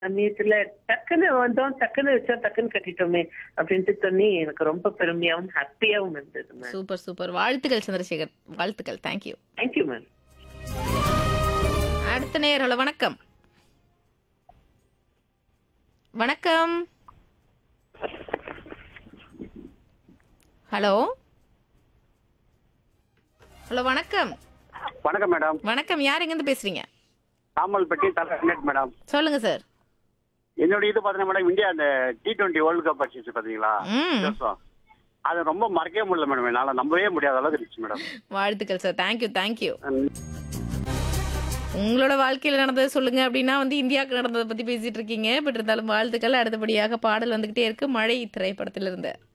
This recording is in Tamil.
சமயத்துல டக்குன்னு வந்தோம் டக்குன்னு வச்சா டக்குன்னு கட்டிட்டோமே அப்படின்ட்டு தோணி எனக்கு ரொம்ப பெருமையாவும் ஹாப்பியாவும் இருந்தது மேம் சூப்பர் சூப்பர் வாழ்த்துக்கள் சந்திரசேகர் வாழ்த்துக்கள் தேங்க்யூ தேங்க்யூ மேம் அடுத்த நேயர்கள வணக்கம் வணக்கம் ஹலோ ஹலோ வணக்கம் வணக்கம் மேடம் வணக்கம் யார் எங்கேருந்து பேசுறீங்க தாமல்பட்டி தலைநெட் மேடம் சொல்லுங்க சார் என்னோட இது பார்த்தீங்கன்னா மேடம் இந்தியா அந்த டி டுவெண்ட்டி வேர்ல்டு கப் அடிச்சிச்சு பார்த்தீங்களா ம் இந்த வருஷம். அது ரொம்ப மறக்கவே முடியல மேடம் என்னால் நம்பவே முடியாத அளவுக்கு இருந்துச்சு மேடம் வாழ்த்துக்கள் சார் தேங்க்யூ தேங்க்யூ உங்களோட வாழ்க்கையில் நடந்ததை சொல்லுங்க அப்படின்னா வந்து இந்தியாவுக்கு நடந்ததை பத்தி பேசிட்டு இருக்கீங்க பட் இருந்தாலும் வாழ்த்துக்கள் அடுத்தபடியாக பாடல் வந்துகிட்டே இருக்கு மழை திரைப்படத்திலிருந்து